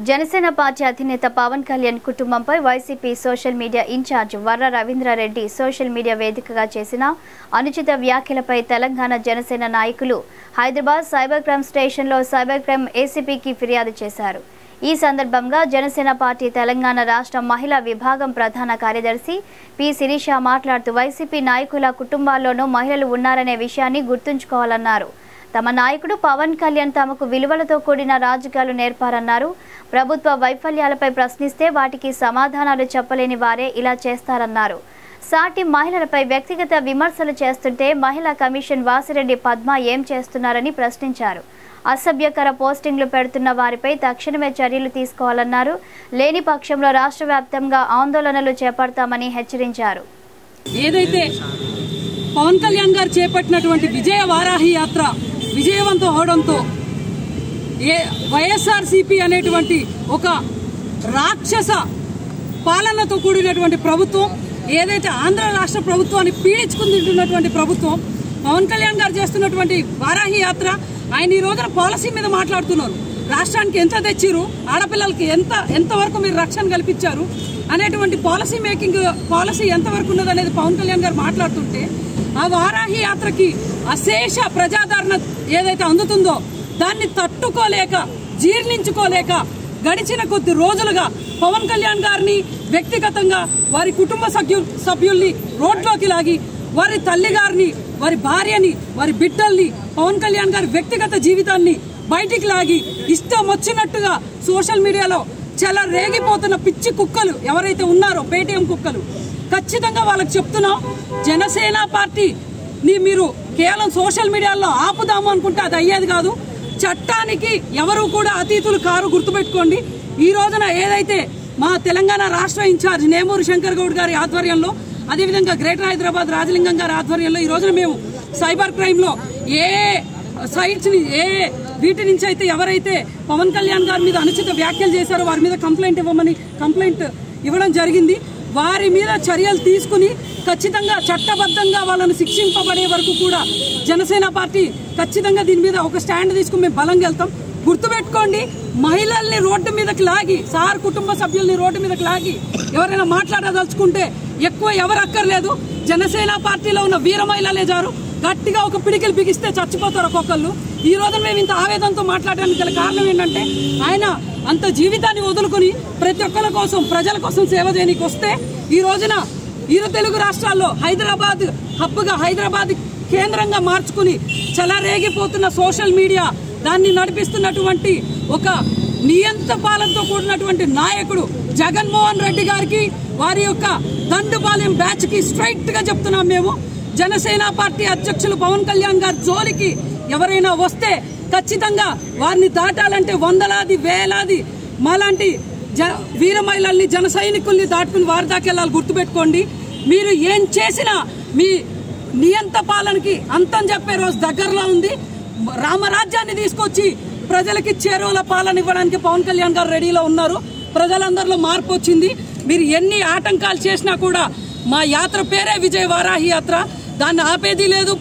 Janasena party అధినేత పవన్ కళ్యాణ్ కుటుంబంపై YCP social media in-charge Varra Ravindra Reddy social media వేదికగా చేసిన అనుచిత వ్యాఖ్యలపై తెలంగాణ జనసేన నాయకులు హైదరాబాద్ సైబర్ క్రైమ్ స్టేషన్లో సైబర్ క్రైమ్ ఏసీపీకి ఫిర్యాదు చేశారు ఈ సందర్భంగా జనసేన పార్టీ తెలంగాణ రాష్ట్ర మహిళా విభాగం ప్రధాన కార్యదర్శి పి శిరీష మాట్లాడుతూ వైసీపీ నాయకుల కుటుంబాల్లోనూ మహిళలు ఉన్నారనే విషయాన్ని గుర్తుంచుకోవాలన్నారు తమ నాయకుడు పవన్ కళ్యాణ్ తమకు విలువలతో కూడిన రాజకీయాలు నేర్పారన్నారు ప్రభుత్వ వైఫల్యాలపై ప్రశ్నిస్తే వాటికి సమాధానాలు చెప్పలేని వారే ఇలా చేస్తారన్నారు సాటి మహిళలపై వ్యక్తిగత విమర్శలు చేస్తుంటే మహిళా కమిషన్ వాసిరెడ్డి పద్మ ఏం చేస్తున్నారని ప్రశ్నించారు అసభ్యకర పోస్టింగ్లు పెడుతున్న వారిపై తక్షణమే చర్యలు తీసుకోవాలన్నారు లేని పక్షంలో రాష్ట్ర వ్యాప్తంగా ఆందోళనలు చేపడతామని హెచ్చరించారు ఏదైతే పవన్ కళ్యాణ్ గారు చేపట్టినటువంటి విజయ వారాహి యాత్ర విజయవంతం అవడంతో ఏ వైఎస్ఆర్సీపీ అనేటువంటి ఒక రాక్షస పాలనతో కూడినటువంటి ప్రభుత్వం ఏదైతే ఆంధ్ర రాష్ట్ర ప్రభుత్వాన్ని పీడించుకుంటున్నటువంటి ప్రభుత్వం పవన్ కళ్యాణ్ గారు చేస్తున్నటువంటి వారాహి యాత్ర ఆయన ఈ రోజున పాలసీ మీద మాట్లాడుతున్నారు రాష్ట్రానికి ఎంత తెచ్చిరు ఆడపిల్లలకి ఎంత ఎంతవరకు మీరు రక్షణ కల్పించారు అనేటువంటి పాలసీ మేకింగ్ పాలసీ ఎంతవరకు ఉన్నది అనేది పవన్ కళ్యాణ్ గారు మాట్లాడుతుంటే ఆ వారాహి యాత్రకి అశేష ప్రజాదరణ ఏదైతే అందుతుందో దాన్ని తట్టుకోలేక జీర్ణించుకోలేక గడిచిన కొద్ది రోజులుగా పవన్ కళ్యాణ్ గారిని వ్యక్తిగతంగా వారి కుటుంబ సభ్యు సభ్యుల్ని రోడ్లోకి లాగి వారి తల్లి గారిని వారి భార్యని వారి బిడ్డల్ని పవన్ కళ్యాణ్ గారి వ్యక్తిగత జీవితాన్ని బయటికి లాగి ఇష్టం వచ్చినట్టుగా సోషల్ మీడియాలో చాలా రేగిపోతున్న పిచ్చి కుక్కలు ఎవరైతే ఉన్నారో పేటీఎం కుక్కలు ఖచ్చితంగా వాళ్ళకి చెప్తున్నాం జనసేన పార్టీ ని మీరు కేవలం సోషల్ మీడియాలో ఆపుదాము అనుకుంటే అది అయ్యేది కాదు చట్టానికి ఎవరు కూడా అతీతులు కారు గుర్తుపెట్టుకోండి ఈ రోజున ఏదైతే మా తెలంగాణ రాష్ట్ర ఇన్ఛార్జ్ నేమూరు శంకర్ గౌడ్ గారి ఆధ్వర్యంలో అదేవిధంగా గ్రేటర్ హైదరాబాద్ రాజలింగం గారి ఆధ్వర్యంలో ఈ రోజున మేము సైబర్ క్రైమ్ లో ఏ సైట్స్ ని ఏ వీటి నుంచి అయితే ఎవరైతే పవన్ కళ్యాణ్ గారి మీద అనుచిత వ్యాఖ్యలు చేశారో వారి మీద కంప్లైంట్ ఇవ్వమని కంప్లైంట్ ఇవ్వడం జరిగింది వారి మీద చర్యలు తీసుకుని ఖచ్చితంగా చట్టబద్ధంగా వాళ్ళను శిక్షింపబడే వరకు కూడా జనసేన పార్టీ ఖచ్చితంగా దీని మీద ఒక స్టాండ్ తీసుకుని మేము బలంగా వెళ్తాం గుర్తుపెట్టుకోండి మహిళల్ని రోడ్డు మీదకి లాగి సార్ కుటుంబ సభ్యుల్ని రోడ్డు మీదకి లాగి ఎవరైనా మాట్లాడదలుచుకుంటే ఎక్కువ ఎవరు అక్కర్లేదు జనసేన పార్టీలో ఉన్న వీర మహిళలే జారు గట్టిగా ఒక పిడికిలు బిగిస్తే చచ్చిపోతారు ఒక్కొక్కళ్ళు ఈ రోజు మేము ఇంత ఆవేదనతో మాట్లాడడానికి గల కారణం ఏంటంటే ఆయన అంత జీవితాన్ని వదులుకుని ప్రతి ఒక్కరి కోసం ప్రజల కోసం సేవ చేయడానికి వస్తే ఈ రోజున ఇరు తెలుగు రాష్ట్రాల్లో హైదరాబాద్ హబ్గా హైదరాబాద్ కేంద్రంగా మార్చుకుని చెలరేగిపోతున్న సోషల్ మీడియా దాన్ని నడిపిస్తున్నటువంటి ఒక నియంత పాలనతో కూడినటువంటి నాయకుడు జగన్మోహన్ రెడ్డి గారికి వారి యొక్క దండుపాలెం బ్యాచ్ కి స్ట్రైట్ గా చెప్తున్నాం మేము జనసేన పార్టీ అధ్యక్షులు పవన్ కళ్యాణ్ గారి జోలికి ఎవరైనా వస్తే ఖచ్చితంగా వారిని దాటాలంటే వందలాది వేలాది మాలాంటి జ వీర మహిళల్ని జన సైనికుల్ని దాటుకుని వారి దాకా వెళ్ళాలి గుర్తుపెట్టుకోండి మీరు ఏం చేసినా మీ నియంత పాలనకి అంతం చెప్పే రోజు దగ్గరలో ఉంది రామరాజ్యాన్ని తీసుకొచ్చి ప్రజలకి చేరువల పాలన ఇవ్వడానికి పవన్ కళ్యాణ్ గారు రెడీలో ఉన్నారు ప్రజలందరిలో మార్పు వచ్చింది మీరు ఎన్ని ఆటంకాలు చేసినా కూడా మా యాత్ర పేరే విజయ వారాహి యాత్ర దాన్ని ఆపేది లేదు